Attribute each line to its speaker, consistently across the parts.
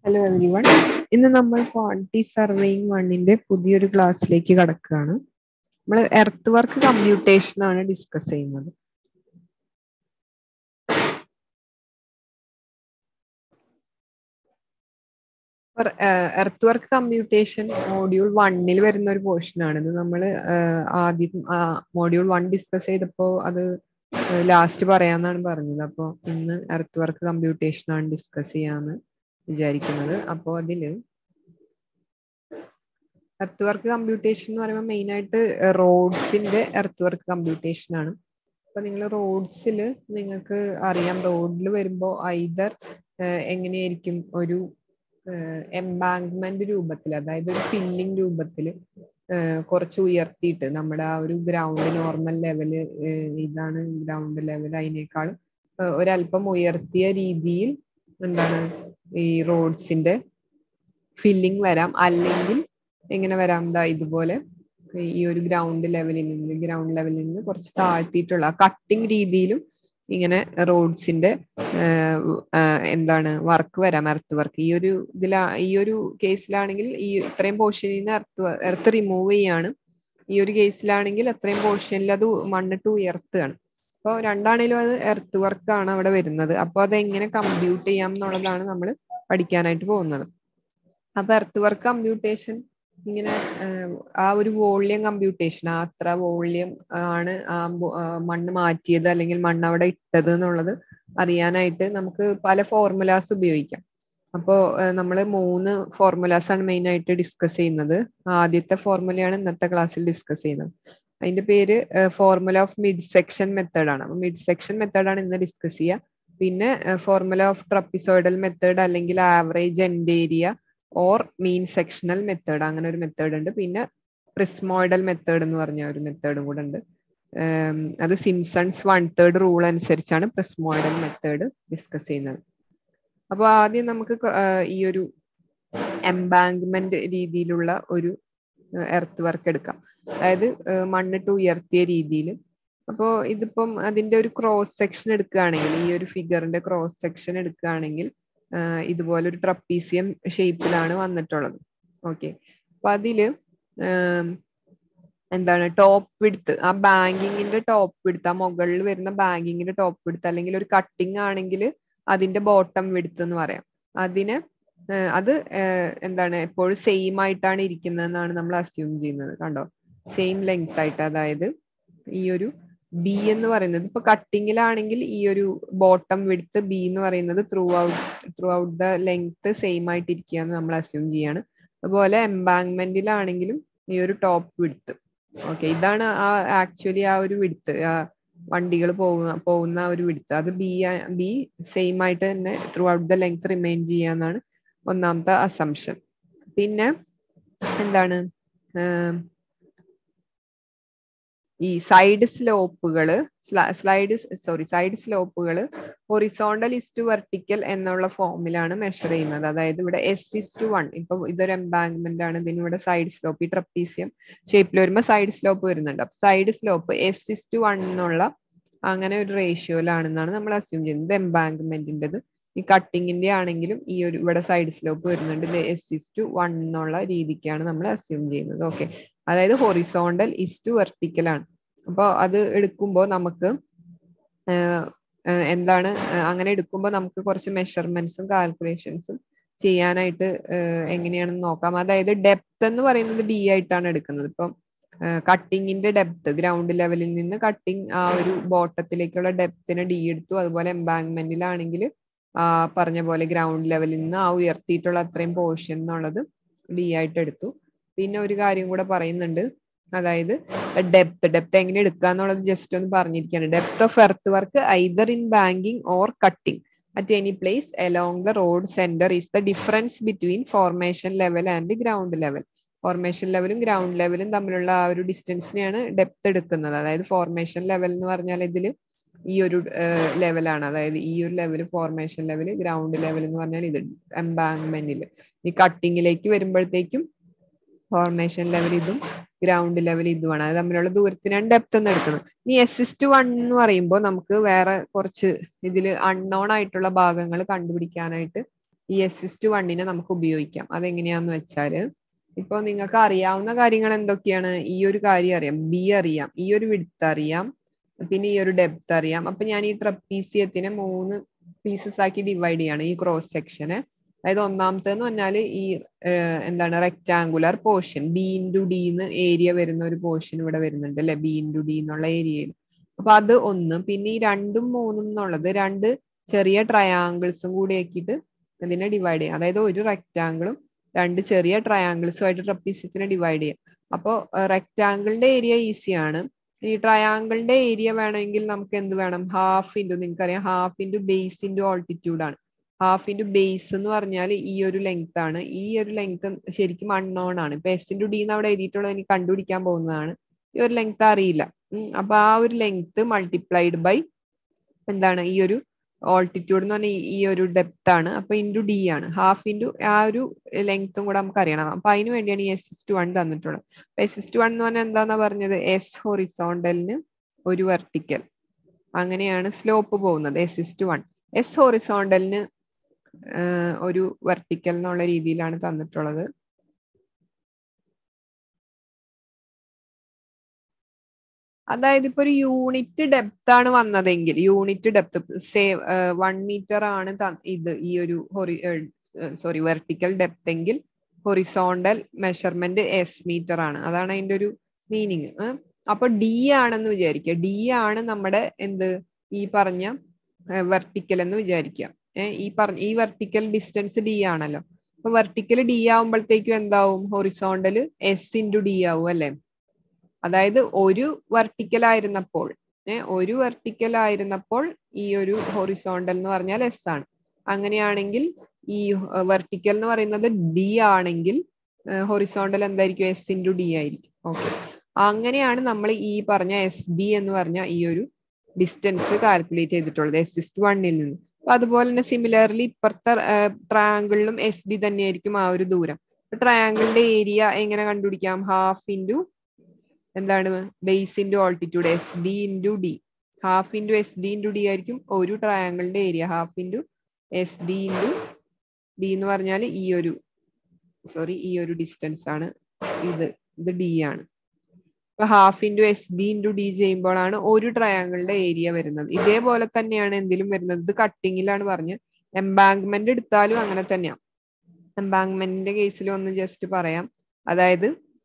Speaker 1: Hello every one ഇന്ന് നമ്മൾ quantity surveying വണ്ണിന്റെ പുതിയൊരു ക്ലാസ്സിലേക്ക് കടക്കുകയാണ് നമ്മൾ എർത്ത് വർക്ക് കമ്പ്യൂട്ടേഷൻ ആണ് ഡിസ്കസ് ചെയ്യുന്നത് എർത്ത് വർക്ക് കമ്പ്യൂട്ടേഷൻ മോഡ്യൂൾ വണ്ണിൽ വരുന്ന ഒരു പോർഷൻ ആണ് ഇത് നമ്മൾ ആദ്യം മോഡ്യൂൾ വൺ ഡിസ്കസ് ചെയ്തപ്പോൾ അത് ലാസ്റ്റ് പറയാന്നാണ് പറഞ്ഞത് അപ്പോൾ ഇന്ന് എർത്ത് വർക്ക് കമ്പ്യൂട്ടേഷൻ ആണ് ഡിസ്കസ് ചെയ്യാന്ന് വിചാരിക്കുന്നത് അപ്പോൾ അതില് എർത്ത് വർക്ക് കമ്പ്യൂട്ടേഷൻ എന്ന് പറയുമ്പോൾ മെയിൻ ആയിട്ട് റോഡ്സിന്റെ എർത്ത് വർക്ക് കമ്പ്യൂട്ടേഷൻ ആണ് അപ്പൊ നിങ്ങൾ റോഡ്സിൽ നിങ്ങൾക്ക് അറിയാം റോഡിൽ വരുമ്പോൾ ഐദർ എങ്ങനെയായിരിക്കും ഒരു എംബാങ്ക്മെന്റ് രൂപത്തിൽ അതായത് ഒരു ഫില്ലിംഗ് രൂപത്തിൽ കുറച്ച് ഉയർത്തിയിട്ട് നമ്മുടെ ആ ഒരു ഗ്രൗണ്ട് നോർമൽ ലെവല് ഇതാണ് ഗ്രൗണ്ട് ലെവൽ അതിനേക്കാളും ഒരല്പം ഉയർത്തിയ രീതിയിൽ എന്താണ് ഈ റോഡ്സിന്റെ ഫില്ലിംഗ് വരാം അല്ലെങ്കിൽ എങ്ങനെ വരാം ദാ ഇതുപോലെ ഈ ഒരു ഗ്രൗണ്ട് ലെവലിൽ നിന്ന് ഗ്രൗണ്ട് ലെവലിൽ നിന്ന് കുറച്ച് താഴ്ത്തിയിട്ടുള്ള കട്ടിംഗ് രീതിയിലും ഇങ്ങനെ റോഡ്സിന്റെ എന്താണ് വർക്ക് വരാം എർത്ത് വർക്ക് ഈ ഒരു ഇതിലാ ഈ ഒരു കേസിലാണെങ്കിൽ ഈ ഇത്രയും പോർഷനിൽ നിന്ന് എർത്ത് എർത്ത് റിമൂവ് ചെയ്യാണ് ഈ ഒരു കേസിലാണെങ്കിൽ അത്രയും പോർഷനിൽ അത് മണ്ണിട്ട് ഉയർത്തുകയാണ് അപ്പോൾ രണ്ടാണേലും അത് എർത്ത് വർക്കാണ് അവിടെ വരുന്നത് അപ്പോൾ അത് എങ്ങനെ കമ്പ്യൂട്ട് ചെയ്യാം എന്നുള്ളതാണ് നമ്മൾ പഠിക്കാനായിട്ട് പോകുന്നത് അപ്പൊ എർത്ത് വർക്ക് കമ്പ്യൂട്ടേഷൻ ഇങ്ങനെ ആ ഒരു വോള്യം കമ്പ്യൂട്ടേഷൻ ആ അത്ര വോള്യം ആണ് ആ മണ്ണ് മാറ്റിയത് അല്ലെങ്കിൽ മണ്ണ് അവിടെ ഇട്ടത് എന്നുള്ളത് അറിയാനായിട്ട് നമുക്ക് പല ഫോർമുലാസ് ഉപയോഗിക്കാം അപ്പോൾ നമ്മൾ മൂന്ന് ഫോർമുലാസ് ആണ് മെയിൻ ആയിട്ട് ഡിസ്കസ് ചെയ്യുന്നത് ആദ്യത്തെ ഫോർമുലയാണ് ഇന്നത്തെ ക്ലാസ്സിൽ ഡിസ്കസ് ചെയ്യുന്നത് അതിന്റെ പേര് formula of mid section method ആണ് മിഡ് സെക്ഷൻ മെത്തേഡ് ആണ് ഇന്ന് ഡിസ്കസ് ചെയ്യുക പിന്നെ ഫോർമുല ഓഫ് ട്രപ്പിസോയിഡൽ മെത്തേഡ് അല്ലെങ്കിൽ average end area or mean sectional method അങ്ങനെ ഒരു മെത്തേഡ് ഉണ്ട് പിന്നെ പ്രിസ്മോയിഡൽ മെത്തേഡ് എന്ന് പറഞ്ഞ ഒരു മെത്തേഡും കൂടെ ഉണ്ട് അത് സിംസൺസ് വൺ തേർഡ് റൂൾ അനുസരിച്ചാണ് പ്രിസ്മോയിഡൽ മെത്തേഡ് ഡിസ്കസ് ചെയ്യുന്നത് അപ്പോൾ ആദ്യം നമുക്ക് ഈ ഒരു എംബാങ്ക്മെന്റ് രീതിയിലുള്ള ഒരു എർത്ത് വർക്ക് എടുക്കാം അതായത് മണ്ണിട്ട് ഉയർത്തിയ രീതിയിൽ അപ്പോൾ ഇതിപ്പം അതിന്റെ ഒരു ക്രോസ് സെക്ഷൻ എടുക്കുകയാണെങ്കിൽ ഈ ഒരു ഫിഗറിന്റെ ക്രോസ് സെക്ഷൻ എടുക്കുകയാണെങ്കിൽ ഇതുപോലെ ഒരു ട്രപ്പീസിയം ഷേപ്പിലാണ് വന്നിട്ടുള്ളത് ഓക്കെ അപ്പൊ അതില് എന്താണ് ടോപ്പ് വിടുത്ത് ആ ബാങ്കിങ്ങിന്റെ ടോപ്പ് വിടുത്ത് ആ മുകളിൽ വരുന്ന ബാങ്കിങ്ങിന്റെ ടോപ്പ് വിടുത്ത് അല്ലെങ്കിൽ ഒരു കട്ടിങ് ആണെങ്കിൽ അതിന്റെ ബോട്ടം വിടുത്ത് എന്ന് പറയാം അതിന് അത് എന്താണ് എപ്പോഴും സെയിം ആയിട്ടാണ് ഇരിക്കുന്നതെന്നാണ് നമ്മൾ അസ്യൂം ചെയ്യുന്നത് കണ്ടോ സെയിം ലെങ്ത് ആയിട്ട് അതായത് ഈ ഒരു ബി എന്ന് പറയുന്നത് ഇപ്പൊ കട്ടിങ്ങിലാണെങ്കിൽ ഈ ഒരു ബോട്ടം വിടുത്ത് ബി എന്ന് പറയുന്നത് throughout throughout the length same ആയിട്ട് ഇരിക്കുക എന്ന് നമ്മൾ അസ്യൂം ചെയ്യാണ് അതുപോലെ എംബാങ്ക്മെന്റിലാണെങ്കിലും ഈ ഒരു ടോപ്പ് വിടുത്ത് ഓക്കെ ഇതാണ് ആ ആക്ച്വലി ആ ഒരു വിടുത്ത് വണ്ടികൾ പോകുന്ന പോകുന്ന ഒരു വിടുത്ത് അത് ബി ബി സെയിം ആയിട്ട് തന്നെ throughout the length remain ചെയ്യാന്നാണ് ഒന്നാമത്തെ അസംഷൻ പിന്നെ എന്താണ് ഈ സൈഡ് സ്ലോപ്പുകൾ സ്ലൈഡ് സോറി സൈഡ് സ്ലോപ്പുകൾ ഹൊറിസോണ്ടൽ ഇസ് ടു വെർട്ടിക്കൽ എന്നുള്ള ഫോമിലാണ് മെഷർ ചെയ്യുന്നത് അതായത് ഇവിടെ എസ് ഇസ് ടു വൺ ഇപ്പൊ ഇതൊരു എംബാങ്ക്മെന്റ് ആണ് ഇതിന് ഇവിടെ സൈഡ് സ്ലോപ്പ് ഈ ട്രപ്പീസിയം ഷേപ്പിൽ വരുമ്പോൾ സൈഡ് സ്ലോപ്പ് വരുന്നുണ്ട് അപ്പൊ side slope S is to one എന്നുള്ള അങ്ങനെ ഒരു റേഷ്യോയിലാണെന്നാണ് നമ്മൾ അസ്യൂം ചെയ്യുന്നത് എംബാങ്ക്മെന്റിൻ്റെത് ഈ കട്ടിങ്ങിന്റെ ആണെങ്കിലും ഈ ഒരു ഇവിടെ സൈഡ് സ്ലോപ്പ് വരുന്നുണ്ട് ഇത് എസ് ഇസ് ടു വൺ എന്നുള്ള രീതിക്കാണ് നമ്മൾ അസ്യൂം ചെയ്യുന്നത് ഓക്കെ അതായത് ഹൊറിസോണ്ടൽ ഇസ് ടു വെർട്ടിക്കൽ ആണ് അപ്പോൾ അത് എടുക്കുമ്പോൾ നമുക്ക് എന്താണ് അങ്ങനെ എടുക്കുമ്പോൾ നമുക്ക് കുറച്ച് മെഷർമെന്റ്സും കാൽക്കുലേഷൻസും ചെയ്യാനായിട്ട് എങ്ങനെയാണെന്ന് നോക്കാം അതായത് ഡെപ്ത് എന്ന് പറയുന്നത് ഡി ആയിട്ടാണ് എടുക്കുന്നത് ഇപ്പം കട്ടിങ്ങിന്റെ ഡെപ്ത് ഗ്രൗണ്ട് ലെവലിൽ നിന്ന് കട്ടിങ് ആ ഒരു ബോട്ടത്തിലേക്കുള്ള ഡെപ്തിന് ഡി എടുത്തു അതുപോലെ എംബാങ്ക്മെന്റിലാണെങ്കിൽ ആ പറഞ്ഞ പോലെ ഗ്രൗണ്ട് ലെവലിൽ നിന്ന് ആ ഉയർത്തിയിട്ടുള്ള അത്രയും പോർഷൻ എന്നുള്ളത് ഡി ആയിട്ട് എടുത്തു പിന്നെ ഒരു കാര്യം കൂടെ പറയുന്നുണ്ട് അതായത് ഡെപ്ത് ഡെപ്ത് എങ്ങനെ എടുക്കുക എന്നുള്ളത് ജസ്റ്റ് ഒന്ന് പറഞ്ഞിരിക്കുകയാണ് depth of earth work either in banking or cutting at any place along the road centre is the difference between formation level and ground level formation ലെവലും ഗ്രൗണ്ട് ലെവലും തമ്മിലുള്ള ആ ഒരു ഡിസ്റ്റൻസിനെയാണ് ഡെപ്ത് എടുക്കുന്നത് അതായത് ഫോർമേഷൻ ലെവൽ എന്ന് പറഞ്ഞാൽ ഇതിൽ ഈ ഒരു ലെവലാണ് അതായത് ഈ ഒരു level formation level ground level എന്ന് പറഞ്ഞാൽ ഇത് എംബാങ്ക്മെന്റിൽ ഈ കട്ടിങ്ങിലേക്ക് വരുമ്പോഴത്തേക്കും ഫോർമേഷൻ ലെവൽ ഇതും ഗ്രൗണ്ട് ലെവൽ ഇതുമാണ് അത് തമ്മിലുള്ള ദൂരത്തിനാണ് ഡെപ്ത് എന്ന് എടുക്കുന്നത് ഇനി എസിസ്റ്റ് വൺ എന്ന് പറയുമ്പോൾ നമുക്ക് വേറെ കുറച്ച് ഇതിൽ അൺനോൺ ആയിട്ടുള്ള ഭാഗങ്ങൾ കണ്ടുപിടിക്കാനായിട്ട് ഈ എസ് ഇസ് ടു വണ്ണിനെ നമുക്ക് ഉപയോഗിക്കാം അതെങ്ങനെയാന്ന് വെച്ചാല് ഇപ്പൊ നിങ്ങൾക്ക് അറിയാവുന്ന കാര്യങ്ങൾ എന്തൊക്കെയാണ് ഈ ഒരു കാര്യം അറിയാം ബി അറിയാം ഈ ഒരു വിഡ്ത്ത് അറിയാം പിന്നെ ഈ ഒരു ഡെപ്ത് അറിയാം അപ്പൊ ഞാൻ ഈ ട്രപ്പീസിയത്തിനെ മൂന്ന് പീസസ് ആക്കി ഡിവൈഡ് ചെയ്യാണ് ഈ ക്രോസ് സെക്ഷനെ അതായത് ഒന്നാമത്തെന്ന് പറഞ്ഞാല് ഈ എന്താണ് rectangular portion B into D എന്ന് ഏരിയ വരുന്ന ഒരു പോർഷൻ ഇവിടെ വരുന്നുണ്ട് അല്ലെ ബി ഇൻറ്റു ഡി എന്നുള്ള ഏരിയയിൽ അപ്പൊ അത് ഒന്ന് പിന്നെ ഈ രണ്ടും മൂന്നും എന്നുള്ളത് രണ്ട് ചെറിയ ട്രയാങ്കിൾസും കൂടി ആക്കിയിട്ട് ഇതിനെ ഡിവൈഡ് ചെയ്യാം അതായത് ഒരു റെക്ടാങ്കിളും രണ്ട് ചെറിയ ട്രയാങ്കിൾസും ആയിട്ട് ട്രപ്പീസിയത്തിനെ ഡിവൈഡ് ചെയ്യാം അപ്പോൾ റെക്ടാങ്കിളിന്റെ ഏരിയ ഈസിയാണ് ഈ ട്രയാങ്കിളിന്റെ ഏരിയ വേണമെങ്കിൽ നമുക്ക് എന്ത് വേണം ഹാഫ് ഇൻറ്റു നിങ്ങൾക്കറിയാം half into base into altitude ആണ് ഹാഫ് ഇൻറ്റു ബേസ് എന്ന് പറഞ്ഞാൽ ഈ ഒരു ലെങ്ത് ആണ് ഈ ഒരു ലെങ്ത് ശരിക്കും അൺനോൺ ആണ് ഇപ്പൊ എസ് ഇൻറ്റു ഡി എന്ന് അവിടെ എഴുതിയിട്ടുള്ളത് എനിക്ക് കണ്ടുപിടിക്കാൻ പോകുന്നതാണ് ഈ ഒരു ലെങ്ത് അറിയില്ല അപ്പൊ ആ ഒരു ലെങ്ത് മൾട്ടിപ്ലൈഡ് ബൈ എന്താണ് ഈ ഒരു ഓൾട്ടിറ്റ്യൂഡ് എന്ന് പറഞ്ഞാൽ ഈ ഒരു ഡെപ്ത് ആണ് അപ്പൊ ഇൻറ്റു ഡി ആണ് ഹാഫ് ഇൻറ്റു ആ ഒരു ലെങ്ത്തും കൂടെ നമുക്ക് അറിയണം അപ്പൊ അതിന് വേണ്ടിയാണ് ഈ എസ് എസ് ടു വൺ തന്നിട്ടുള്ളത് എസ് എസ് ടു വൺ എന്ന് പറഞ്ഞാൽ എന്താന്നാ പറഞ്ഞത് എസ് ഹൊറിസോണ്ടലിന് ഒരു വെർട്ടിക്കൽ അങ്ങനെയാണ് സ്ലോപ്പ് പോകുന്നത് S S to one S ഹൊറിസോണ്ടലിന് ഒരു വെർട്ടിക്കൽ എന്നുള്ള രീതിയിലാണ് തന്നിട്ടുള്ളത് അതായത് ഇപ്പൊ ഒരു യൂണിറ്റ് ഡെപ്ത് ആണ് വന്നതെങ്കിൽ unit depth say one metre ആണ് ഇത് ഈ ഒരു ഹൊറി സോറി വെർട്ടിക്കൽ ഡെപ്ത് എങ്കിൽ ഹൊറിസോണ്ടൽ മെഷർമെന്റ് എസ് മീറ്റർ ആണ് അതാണ് അതിന്റെ ഒരു മീനിങ് അപ്പൊ ഡി ആണെന്ന് വിചാരിക്കുക ഡി ആണ് നമ്മുടെ എന്ത് ഈ പറഞ്ഞ വെർട്ടിക്കൽ എന്ന് വിചാരിക്കുക ഈ പറഞ്ഞ ഈ വെർട്ടിക്കൽ ഡിസ്റ്റൻസ് ഡി ആണല്ലോ അപ്പൊ വെർട്ടിക്കൽ ഡി ആവുമ്പോഴത്തേക്കും എന്താവും ഹൊറിസോണ്ടൽ എസ് ഇൻറ്റു ഡി ആവും അല്ലെ അതായത് ഒരു വെർട്ടിക്കൽ ആയിരുന്നപ്പോൾ ഏഹ് ഒരു വെർട്ടിക്കൽ ആയിരുന്നപ്പോൾ ഈ ഒരു ഹൊറിസോണ്ടൽ എന്ന് പറഞ്ഞാൽ എസ് ആണ് അങ്ങനെയാണെങ്കിൽ ഈ വെർട്ടിക്കൽ എന്ന് പറയുന്നത് ഡി ആണെങ്കിൽ ഹൊറിസോണ്ടൽ എന്തായിരിക്കും എസ് ഇൻറ്റു ഡി ആയിരിക്കും ഓക്കെ അങ്ങനെയാണ് നമ്മൾ ഈ പറഞ്ഞ എസ് ഡി എന്ന് പറഞ്ഞ ഈ ഒരു ഡിസ്റ്റൻസ് കാൽക്കുലേറ്റ് ചെയ്തിട്ടുള്ളത് എസ് ഇസ് ടു വണ്ണിൽ നിന്ന് അപ്പൊ അതുപോലെ തന്നെ സിമിലർലി ഇപ്പുറത്തെ ട്രയാങ്കിളിലും എസ് ഡി തന്നെയായിരിക്കും ആ ഒരു ദൂരം ട്രയാങ്കിളിന്റെ ഏരിയ എങ്ങനെ കണ്ടുപിടിക്കാം ഹാഫ് ഇൻറ്റു എന്താണ് base into altitude S D into D half into S D into D ആയിരിക്കും ഒരു ട്രയാങ്കിളിന്റെ area half into S D into D എന്ന് പറഞ്ഞാൽ ഈ ഒരു സോറി ഈ ഒരു ഡിസ്റ്റൻസ് ആണ് ഇത് ഇത് ഡി ആണ് ഇപ്പൊ half into S D into D ചെയ്യുമ്പോഴാണ് ഒരു ട്രയാങ്കിളിന്റെ ഏരിയ വരുന്നത് ഇതേപോലെ തന്നെയാണ് എന്തിലും വരുന്നത് ഇത് കട്ടിങ്ങിലാണ് പറഞ്ഞ് എംബാങ്ക്മെന്റ് എടുത്താലും അങ്ങനെ തന്നെയാണ് എംബാങ്ക്മെന്റിന്റെ കേസിൽ ഒന്ന് ജസ്റ്റ് പറയാം അതായത്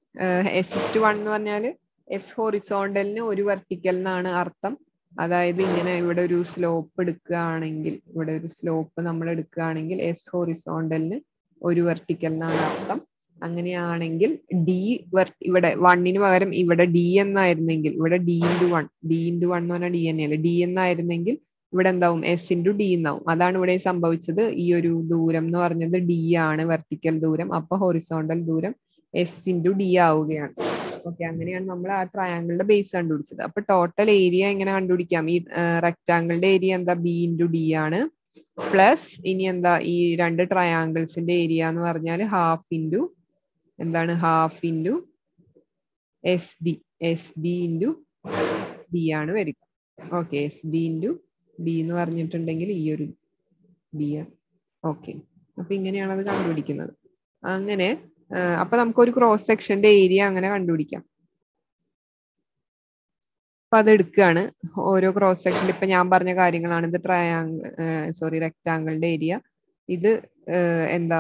Speaker 1: എസ് ടു വൺ എന്ന് പറഞ്ഞാൽ എസ് ഹോറിസോണ്ടലിന് ഒരു വെർട്ടിക്കൽ എന്നാണ് അർത്ഥം അതായത് ഇങ്ങനെ ഇവിടെ ഒരു സ്ലോപ്പ് എടുക്കുകയാണെങ്കിൽ ഇവിടെ ഒരു സ്ലോപ്പ് നമ്മൾ എടുക്കുകയാണെങ്കിൽ എസ് ഹോറിസോണ്ടലിന് ഒരു വെർട്ടിക്കൽ എന്നാണ് അർത്ഥം അങ്ങനെയാണെങ്കിൽ ഡി ഇവിടെ വണ്ണിന് പകരം ഇവിടെ ഡി എന്നായിരുന്നെങ്കിൽ ഇവിടെ D into one D into one എന്ന് പറഞ്ഞാൽ ഡി തന്നെയല്ലേ ഡി എന്നായിരുന്നെങ്കിൽ ഇവിടെ എന്താവും എസ് ഇൻറ്റു ഡി എന്നാവും അതാണ് ഇവിടെ സംഭവിച്ചത് ഈ ഒരു ദൂരം എന്ന് പറഞ്ഞത് ഡി ആണ് വെർട്ടിക്കൽ ദൂരം അപ്പൊ ഹൊറിസോണ്ടൽ ദൂരം എസ് ഇൻറ്റു ഡി ആവുകയാണ് ഓക്കെ അങ്ങനെയാണ് നമ്മൾ ആ ട്രയാങ്കിളിന്റെ ബേസ് കണ്ടുപിടിച്ചത് അപ്പൊ ടോട്ടൽ ഏരിയ എങ്ങനെ കണ്ടുപിടിക്കാം ഈ റെക്ടാങ്കിളിന്റെ ഏരിയ എന്താ ബി ഇൻറ്റു ഡി ആണ് പ്ലസ് ഇനി എന്താ ഈ രണ്ട് ട്രയാങ്കിൾസിന്റെ ഏരിയ എന്ന് പറഞ്ഞാൽ ഹാഫ് ഇൻറ്റു എന്താണ് half into S D S D into D ആണ് വരിക okay S D into D എന്ന് പറഞ്ഞിട്ടുണ്ടെങ്കിൽ ഈ ഒരു ഡി ആണ് ഓക്കെ അപ്പൊ ഇങ്ങനെയാണ് അത് കണ്ടുപിടിക്കുന്നത് അങ്ങനെ അപ്പൊ നമുക്ക് ഒരു ക്രോസ് സെക്ഷന്റെ ഏരിയ അങ്ങനെ കണ്ടുപിടിക്കാം അപ്പൊ അത് എടുക്കുകയാണ് ഓരോ ക്രോസ് സെക്ഷനിൽ ഇപ്പൊ ഞാൻ പറഞ്ഞ കാര്യങ്ങളാണ് ഇത് ട്രയാങ്കിൾ സോറി റെക്ടാങ്കിളിന്റെ ഏരിയ ഇത് എന്താ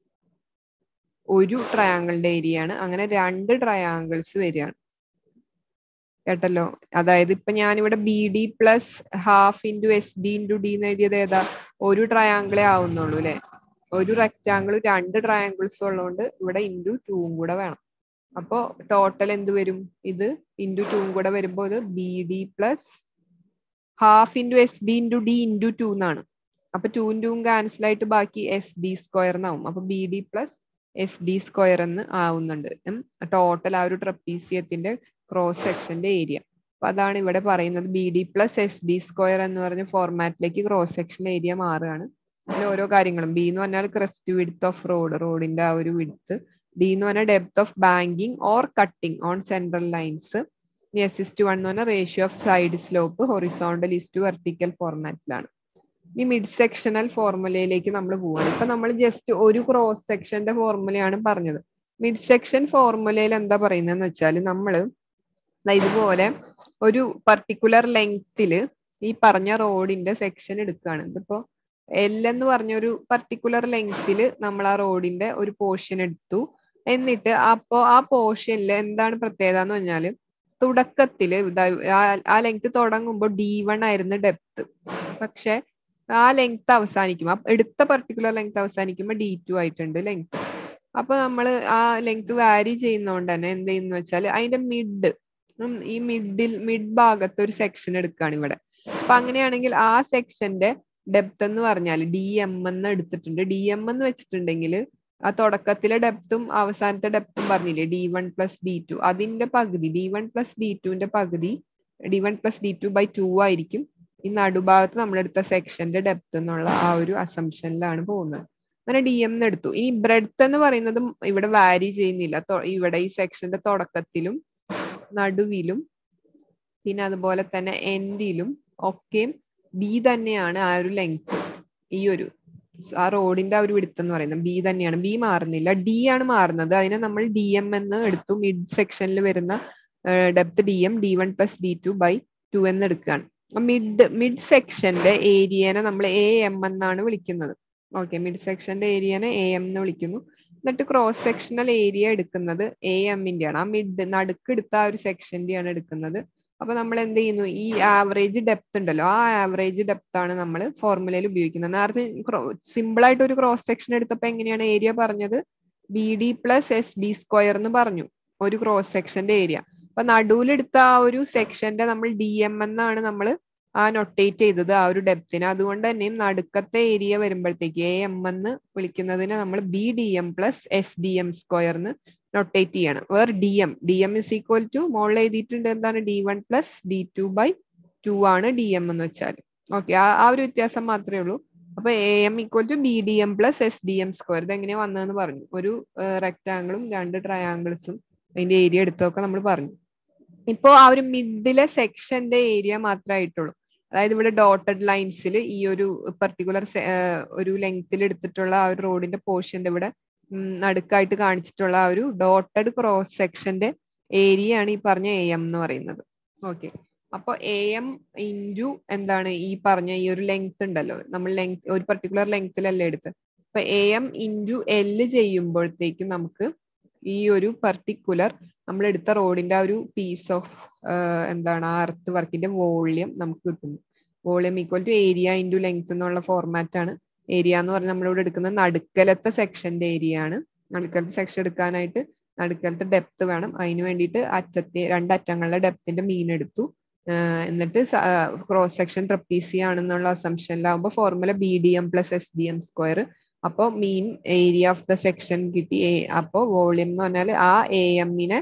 Speaker 1: ഒരു ട്രയാങ്കിളിന്റെ ഏരിയ ആണ് അങ്ങനെ രണ്ട് ട്രയാങ്കിൾസ് വരികയാണ് കേട്ടല്ലോ അതായത് ഇപ്പൊ ഞാനിവിടെ B D plus half into S D into D എന്ന് എഴുതിയത് ഏതാ ഒരു ട്രയാങ്കിളേ ആവുന്നുള്ളൂ അല്ലെ ഒരു റെക്റ്റാങ്കിൾ രണ്ട് ട്രയാങ്കിൾസ് ഉള്ളതുകൊണ്ട് ഇവിടെ ഇൻറ്റു ടൂവും കൂടെ വേണം അപ്പോ ടോട്ടൽ എന്ത് വരും ഇത് ഇൻറ്റു ടൂവും കൂടെ വരുമ്പോൾ ഇത് B D plus half into S D into D into two എന്നാണ് അപ്പൊ ടൂവും ടൂവും ക്യാൻസൽ ആയിട്ട് ബാക്കി എസ് ഡി സ്ക്വയർ എന്നാവും അപ്പൊ B D plus S D square എന്ന് ആവുന്നുണ്ട് ടോട്ടൽ ആ ഒരു ട്രപ്പീസിയത്തിന്റെ ക്രോസ് സെക്ഷന്റെ ഏരിയ അപ്പൊ അതാണ് ഇവിടെ പറയുന്നത് B D plus S D square എന്ന് പറഞ്ഞ ഫോർമാറ്റിലേക്ക് ക്രോസ് സെക്ഷൻ ഏരിയ മാറുകയാണ് അങ്ങനെ ഓരോ കാര്യങ്ങളും ബി എന്ന് പറഞ്ഞാൽ ക്രസ്റ്റ് വിഡ്ത്ത് ഓഫ് റോഡ് റോഡിന്റെ ആ ഒരു വിഡ്ത്ത് ഡി എന്ന് പറഞ്ഞാൽ depth of banking or cutting on central lines S is to one എന്ന് പറഞ്ഞാൽ ratio of side slope horizontal is to vertical ഫോർമാറ്റിലാണ് ഈ മിഡ് സെക്ഷണൽ ഫോർമുലയിലേക്ക് നമ്മൾ പോവാണ് ഇപ്പൊ നമ്മൾ ജസ്റ്റ് ഒരു ക്രോസ് സെക്ഷന്റെ ഫോർമുലയാണ് പറഞ്ഞത് മിഡ് സെക്ഷൻ ഫോർമുലയിൽ എന്താ പറയുന്നതെന്ന് വെച്ചാൽ നമ്മൾ ഇതുപോലെ ഒരു പർട്ടിക്കുലർ ലെങ്തില് ഈ പറഞ്ഞ റോഡിന്റെ സെക്ഷൻ എടുക്കുകയാണ് ഇതിപ്പോ എൽ എന്ന് പറഞ്ഞ ഒരു പർട്ടിക്കുലർ ലെങ്തിൽ നമ്മൾ ആ റോഡിന്റെ ഒരു പോർഷൻ എടുത്തു എന്നിട്ട് അപ്പോ ആ പോർഷനിൽ എന്താണ് പ്രത്യേകത എന്ന് പറഞ്ഞാല് തുടക്കത്തില് ആ ലെങ്ത് തുടങ്ങുമ്പോൾ ഡി വൺ ആയിരുന്നു ഡെപ്ത് പക്ഷെ ആ ലെങ്ത് അവസാനിക്കും എടുത്ത പർട്ടിക്കുലർ ലെങ്ത് അവസാനിക്കുമ്പോൾ ഡി ടു ആയിട്ടുണ്ട് ലെങ്ത് അപ്പൊ നമ്മൾ ആ ലെങ്ത് വാരി ചെയ്യുന്നതുകൊണ്ട് തന്നെ എന്ത് ചെയ്യുന്ന വെച്ചാൽ അതിന്റെ മിഡ് ഈ മിഡിൽ മിഡ് ഭാഗത്ത് ഒരു സെക്ഷൻ എടുക്കുകയാണ് ഇവിടെ അപ്പൊ അങ്ങനെയാണെങ്കിൽ ആ സെക്ഷന്റെ ഡെപ്ത് എന്ന് പറഞ്ഞാൽ ഡി എം എന്ന് എടുത്തിട്ടുണ്ട് ഡി എം എന്ന് വെച്ചിട്ടുണ്ടെങ്കിൽ ആ തുടക്കത്തിലെ ഡെപ്തും അവസാനത്തെ ഡെപ്തും പറഞ്ഞില്ലേ D one plus D two അതിന്റെ പകുതി ഡി വൺ പ്ലസ് ഡി ടുവിന്റെ പകുതി D one plus D two by two ആയിരിക്കും ഈ നടുഭാഗത്ത് നമ്മളെടുത്ത സെക്ഷന്റെ ഡെപ്ത് എന്നുള്ള ആ ഒരു അസംഷനിലാണ് പോകുന്നത് അങ്ങനെ ഡി എം എടുത്തു ഇനി ബ്രെഡ്ത്ത് എന്ന് പറയുന്നതും ഇവിടെ വാരി ചെയ്യുന്നില്ല ഇവിടെ ഈ സെക്ഷന്റെ തുടക്കത്തിലും നടുവിലും പിന്നെ അതുപോലെ തന്നെ എൻഡിലും ഒക്കെയും ബി തന്നെയാണ് ആ ഒരു ലെങ്ത് ഈ ഒരു ആ റോഡിന്റെ ആ ഒരു വിടുത്ത് എന്ന് പറയുന്നത് ബി തന്നെയാണ് ബി മാറുന്നില്ല ഡി ആണ് മാറുന്നത് അതിനെ നമ്മൾ ഡി എം എന്ന് എടുത്തു മിഡ് സെക്ഷനിൽ വരുന്ന depth D M D one plus D two by two എന്ന് എടുക്കുകയാണ് മിഡ് മിഡ് സെക്ഷന്റെ ഏരിയനെ നമ്മൾ എ എം എന്നാണ് വിളിക്കുന്നത് ഓക്കെ മിഡ് സെക്ഷന്റെ ഏരിയനെ എ എം എന്ന് വിളിക്കുന്നു എന്നിട്ട് ക്രോസ് സെക്ഷണൽ ഏരിയ എടുക്കുന്നത് എ എമ്മിന്റെ ആണ് ആ മിഡ് നടുക്ക് എടുത്ത ആ ഒരു സെക്ഷന്റെയാണ് എടുക്കുന്നത് അപ്പൊ നമ്മൾ എന്ത് ചെയ്യുന്നു ഈ ആവറേജ് ഡെപ്ത് ഉണ്ടല്ലോ ആ ആവറേജ് ഡെപ്ത് ആണ് നമ്മൾ ഫോർമുലയിൽ ഉപയോഗിക്കുന്നത് നേരത്തെ സിമ്പിൾ ആയിട്ട് ഒരു ക്രോസ് സെക്ഷൻ എടുത്തപ്പോ എങ്ങനെയാണ് ഏരിയ പറഞ്ഞത് B D plus S D square എന്ന് പറഞ്ഞു ഒരു ക്രോസ് സെക്ഷന്റെ ഏരിയ അപ്പൊ നടുവിലെടുത്ത ആ ഒരു സെക്ഷന്റെ നമ്മൾ ഡി എം എന്നാണ് നമ്മൾ ആ നൊട്ടേറ്റ് ചെയ്തത് ആ ഒരു ഡെപ്തിന് അതുകൊണ്ട് തന്നെയും നടുക്കത്തെ ഏരിയ വരുമ്പോഴത്തേക്ക് എ എം എന്ന് വിളിക്കുന്നതിന് നമ്മൾ B D M plus S D M സ്ക്വയർന്ന് നൊട്ടേറ്റ് ചെയ്യാണ് where D M D M is equal to മോളിൽ എഴുതിയിട്ടുണ്ട് എന്താണ് D one plus D two by two ആണ് ഡി എം എന്ന് വെച്ചാൽ ഓക്കെ ആ ആ ഒരു വ്യത്യാസം മാത്രമേ ഉള്ളൂ അപ്പൊ A M equal to B D M plus S D M square ഇത് എങ്ങനെയാ വന്നതെന്ന് പറഞ്ഞു ഒരു റെക്ടാങ്കിളും രണ്ട് ട്രയാങ്കിൾസും അതിന്റെ ഏരിയ എടുത്തൊക്കെ നമ്മൾ പറഞ്ഞു ഇപ്പോ ആ ഒരു മിഡിലെ സെക്ഷന്റെ ഏരിയ മാത്രമായിട്ടുള്ളൂ അതായത് ഇവിടെ ഡോട്ടഡ് ലൈൻസിൽ ഈ ഒരു പർട്ടിക്കുലർ ഒരു ലെങ്ത്തിൽ എടുത്തിട്ടുള്ള ആ ഒരു റോഡിന്റെ പോർഷന്റെ ഇവിടെ നടുക്കായിട്ട് കാണിച്ചിട്ടുള്ള ആ ഒരു ഡോട്ടഡ് ക്രോസ് സെക്ഷന്റെ ഏരിയ ആണ് ഈ പറഞ്ഞ എ എം എന്ന് പറയുന്നത് ഓക്കെ അപ്പൊ എ എം ഇൻറ്റു എന്താണ് ഈ പറഞ്ഞ ഈ ഒരു ലെങ്ത് ഉണ്ടല്ലോ നമ്മൾ ലെങ്ത് ഒരു പർട്ടിക്കുലർ ലെങ്ത്തിലല്ലേ എടുത്ത് അപ്പൊ എ എം ഇൻറ്റു എല് ചെയ്യുമ്പോഴത്തേക്കും നമുക്ക് ഈ ഒരു പർട്ടിക്കുലർ നമ്മൾ എടുത്ത റോഡിന്റെ ആ ഒരു പീസ് ഓഫ് എന്താണ് ആ അർത്ത് വർക്കിന്റെ വോള്യം നമുക്ക് കിട്ടുന്നു volume equal to area into length എന്നുള്ള ഫോർമാറ്റ് ആണ് ഏരിയ എന്ന് പറഞ്ഞാൽ നമ്മളിവിടെ എടുക്കുന്നത് നടുക്കലത്തെ സെക്ഷന്റെ ഏരിയ ആണ് നടുക്കലത്തെ സെക്ഷൻ എടുക്കാനായിട്ട് നടുക്കലത്തെ ഡെപ്ത് വേണം അതിന് വേണ്ടിയിട്ട് അറ്റത്തെ രണ്ട് അറ്റങ്ങളുടെ ഡെപ്തിന്റെ മീൻ എടുത്തു എന്നിട്ട് ക്രോസ് സെക്ഷൻ ട്രപ്പീസി ആണെന്നുള്ള അസംഷനിലാവുമ്പോൾ formula B D M plus S D M square അപ്പോൾ mean area of the section കിട്ടി അപ്പോൾ വോളിയം എന്ന് പറഞ്ഞാൽ ആ എ എമ്മിനെ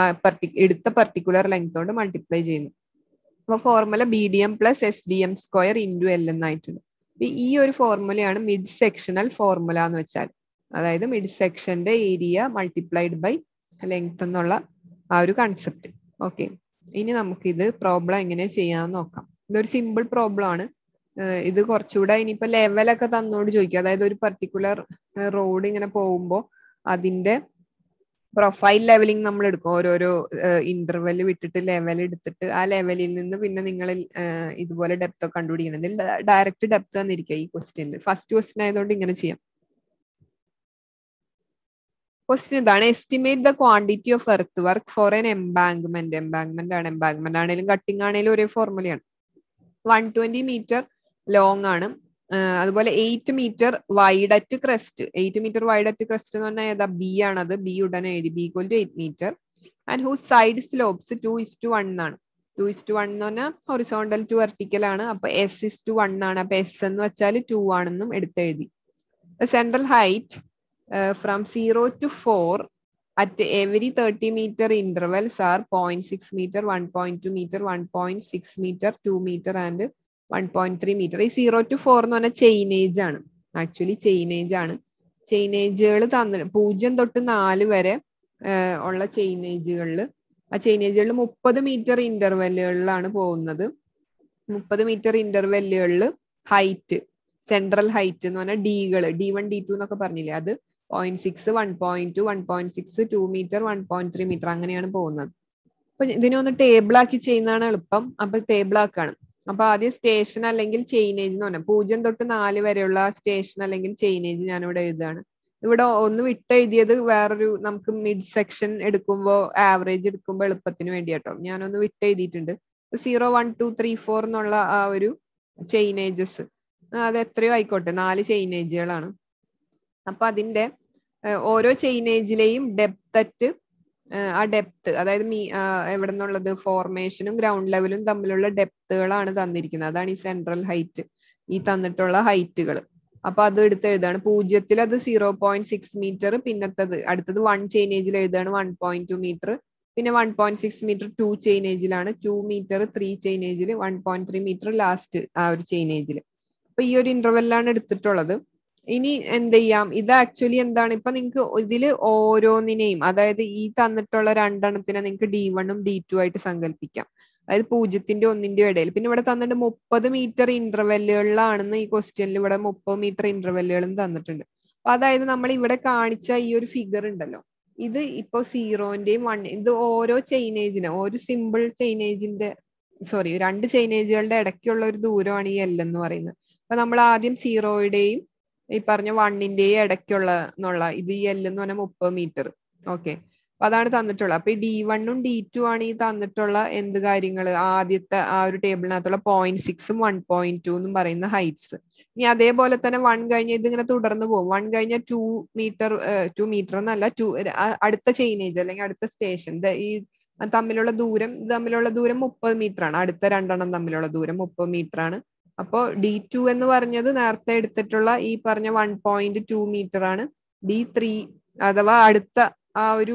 Speaker 1: എടുത്ത പർട്ടിക്കുലർ ലെങ്ത് കൊണ്ട് മൾട്ടിപ്ലൈ ചെയ്യുന്നു അപ്പോൾ formula B D M plus S D M square into L എന്നായിട്ടുണ്ട് ഈ ഒരു ഫോർമുലയാണ് മിഡ് സെക്ഷണൽ ഫോർമുല എന്ന് വെച്ചാൽ അതായത് മിഡ് സെക്ഷന്റെ ഏരിയ മൾട്ടിപ്ലൈഡ് ബൈ ലെങ്ത് എന്നുള്ള ആ ഒരു കൺസെപ്റ്റ് ഓക്കെ ഇനി നമുക്കിത് പ്രോബ്ലം എങ്ങനെ ചെയ്യാമെന്ന് നോക്കാം ഇതൊരു സിമ്പിൾ പ്രോബ്ലം ആണ് ഇത് കുറച്ചുകൂടെ ഇനിയിപ്പോ ലെവലൊക്കെ തന്നോട് ചോദിക്കും അതായത് ഒരു പർട്ടിക്കുലർ റോഡ് ഇങ്ങനെ പോകുമ്പോൾ അതിന്റെ പ്രൊഫൈൽ ലെവലിംഗ് നമ്മൾ എടുക്കും ഓരോരോ ഇന്റർവെൽ വിട്ടിട്ട് ലെവൽ എടുത്തിട്ട് ആ ലെവലിൽ നിന്ന് പിന്നെ നിങ്ങൾ ഇതുപോലെ ഡെപ്ത് ഒക്കെ കണ്ടുപിടിക്കണം ഇതിൽ ഡയറക്റ്റ് ഡെപ്ത് തന്നിരിക്കുക ഈ ക്വസ്റ്റ്യനിൽ ഫസ്റ്റ് ക്വസ്റ്റ്യൻ ആയതുകൊണ്ട് ഇങ്ങനെ ചെയ്യാം ക്വസ്റ്റ്യൻ ഇതാണ് estimate the quantity of earth work for an embankment embankment ആണ് എംബാങ്ക്മെന്റ് ആണെങ്കിലും കട്ടിംഗ് ആണെങ്കിലും ഒരേ ഫോർമുലയാണ് വൺ ട്വന്റി മീറ്റർ ലോങ് ആണ് അതുപോലെ eight metre wide at crest eight metre wide at crest എന്ന് പറഞ്ഞാൽ ഏതാ ബി ആണത് ബി ഉടനെ എഴുതി B equal to eight metre and whose side slopes two is to one ആണ് ടു ഇസ് ടു വൺ എന്ന് പറഞ്ഞാൽ ഹൊറിസോണ്ടൽ ടു വെർട്ടിക്കൽ ആണ് അപ്പൊ എസ് ഇസ് ടു വൺ ആണ് അപ്പൊ എസ് എന്ന് വെച്ചാൽ ടു ആണെന്നും എടുത്തെഴുതി central height from zero to four at every 30 meter intervals are 0.6 meter, 1.2 meter, 1.6 meter, 2 meter and 1.3 meter. ഈ സീറോ ടു ഫോർ എന്ന് പറഞ്ഞാൽ ചെയിനേജ് ആണ് ആക്ച്വലി ചെയിനേജ് ആണ് ചെയിനേജുകൾ തന്നി പൂജ്യം തൊട്ട് നാല് വരെ ഉള്ള ചെയിനേജുകളിൽ ആ ചെയിനേജുകളിൽ മുപ്പത് മീറ്റർ ഇന്റർവെല്ലുകളിലാണ് പോകുന്നത് മുപ്പത് മീറ്റർ ഇന്റർവെല്ലുകളിൽ ഹൈറ്റ് സെൻട്രൽ ഹൈറ്റ് എന്ന് പറഞ്ഞാൽ ഡികൾ ഡി വൺ ഡി ടു എന്നൊക്കെ പറഞ്ഞില്ലേ അത് point six one point two one point six two metre one point three metre അങ്ങനെയാണ് പോകുന്നത് അപ്പൊ ഇതിനെ ഒന്ന് ടേബിൾ ആക്കി ചെയ്യുന്നതാണ് എളുപ്പം അപ്പൊ ടേബിൾ ആക്കാണ് അപ്പൊ ആദ്യം സ്റ്റേഷൻ അല്ലെങ്കിൽ ചെയിനേജ് എന്ന് പറഞ്ഞാൽ പൂജ്യം തൊട്ട് നാല് വരെയുള്ള സ്റ്റേഷൻ അല്ലെങ്കിൽ ചെയിനേജ് ഞാനിവിടെ എഴുതുകയാണ് ഇവിടെ ഒന്ന് വിട്ട് എഴുതിയത് വേറൊരു നമുക്ക് മിഡ് സെക്ഷൻ എടുക്കുമ്പോൾ ആവറേജ് എടുക്കുമ്പോൾ എളുപ്പത്തിന് വേണ്ടി കേട്ടോ ഞാനൊന്ന് വിട്ട് എഴുതിയിട്ടുണ്ട് zero one two three four എന്നുള്ള ആ ഒരു ചെയിനേജസ് അത് എത്രയോ ആയിക്കോട്ടെ നാല് ചെയിനേജുകളാണ് അപ്പൊ അതിന്റെ ഓരോ ചെയിനേജിലെയും ഡെപ്ത് അറ്റ് ആ ഡെപ്ത് അതായത് മീ എവിടെ നിന്നുള്ളത് ഫോർമേഷനും ഗ്രൗണ്ട് ലെവലും തമ്മിലുള്ള ഡെപ്തുകളാണ് തന്നിരിക്കുന്നത് അതാണ് ഈ സെൻട്രൽ ഹൈറ്റ് ഈ തന്നിട്ടുള്ള ഹൈറ്റുകൾ അപ്പൊ അത് എടുത്ത് എഴുതാണ് പൂജ്യത്തിൽ അത് സീറോ പോയിന്റ് സിക്സ് മീറ്റർ പിന്നത്തത് അടുത്തത് വൺ ചെയിനേജിൽ എഴുതാണ് വൺ പോയിന്റ് ടു മീറ്റർ പിന്നെ one point six metre two ചെയിനേജിലാണ് ടു മീറ്റർ ത്രീ ചെയിനേജിൽ one point three metre last ആ ഒരു ചെയിനേജിൽ അപ്പൊ ഈ ഒരു ഇന്റർവെല്ലാണ് എടുത്തിട്ടുള്ളത് ഇനി എന്ത് ചെയ്യാം ഇത് ആക്ച്വലി എന്താണ് ഇപ്പൊ നിങ്ങൾക്ക് ഇതില് ഓരോന്നിനെയും അതായത് ഈ തന്നിട്ടുള്ള രണ്ടെണ്ണത്തിനെ നിങ്ങൾക്ക് ഡി വണ്ണും ഡി ടു ആയിട്ട് സങ്കല്പിക്കാം അതായത് പൂജ്യത്തിന്റെ ഒന്നിന്റെ ഇടയിൽ പിന്നെ ഇവിടെ തന്നിട്ട് മുപ്പത് മീറ്റർ ഇന്റർവെല്ലുകളിലാണെന്ന് ഈ ക്വസ്റ്റ്യനിൽ ഇവിടെ മുപ്പത് മീറ്റർ ഇന്റർവെല്ലുകളും തന്നിട്ടുണ്ട് അപ്പൊ അതായത് നമ്മൾ ഇവിടെ കാണിച്ച ഈ ഒരു ഫിഗർ ഉണ്ടല്ലോ ഇത് ഇപ്പൊ സീറോന്റെയും വൺ ഇത് ഓരോ ചെയിനേജിന് ഒരു സിമ്പിൾ ചെയിനേജിന്റെ സോറി രണ്ട് ചെയിനേജുകളുടെ ഇടയ്ക്കുള്ള ഒരു ദൂരമാണ് ഈ എൽ എന്ന് പറയുന്നത് അപ്പൊ നമ്മൾ ആദ്യം സീറോയുടെയും ഈ പറഞ്ഞ വണ്ണിന്റെയും ഇടയ്ക്കുള്ള എന്നുള്ള ഇത് ഈ എൽ എന്ന് പറഞ്ഞാൽ മുപ്പത് മീറ്റർ ഓക്കെ അപ്പൊ അതാണ് തന്നിട്ടുള്ളത് അപ്പൊ ഈ ഡി വണ്ണും ഡി ടു ആണ് ഈ തന്നിട്ടുള്ള എന്ത് കാര്യങ്ങൾ ആദ്യത്തെ ആ ഒരു ടേബിളിനകത്തുള്ള പോയിന്റ് സിക്സും വൺ പോയിന്റ് ടു എന്നും പറയുന്ന ഹൈറ്റ്സ് ഇനി അതേപോലെ തന്നെ വൺ കഴിഞ്ഞ ഇതിങ്ങനെ തുടർന്ന് പോകും വൺ കഴിഞ്ഞ ടു മീറ്റർ ടു മീറ്റർ എന്നല്ല ടു അടുത്ത ചെയിനേജ് അല്ലെങ്കിൽ അടുത്ത സ്റ്റേഷൻ ഈ തമ്മിലുള്ള ദൂരം തമ്മിലുള്ള ദൂരം മുപ്പത് മീറ്റർ ആണ് അടുത്ത രണ്ടെണ്ണം തമ്മിലുള്ള ദൂരം മുപ്പത് മീറ്റർ ആണ് അപ്പോ ഡി ടു എന്ന് പറഞ്ഞത് നേരത്തെ എടുത്തിട്ടുള്ള ഈ പറഞ്ഞ വൺ പോയിന്റ് ടു മീറ്റർ ആണ് ഡി ത്രീ അഥവാ അടുത്ത ആ ഒരു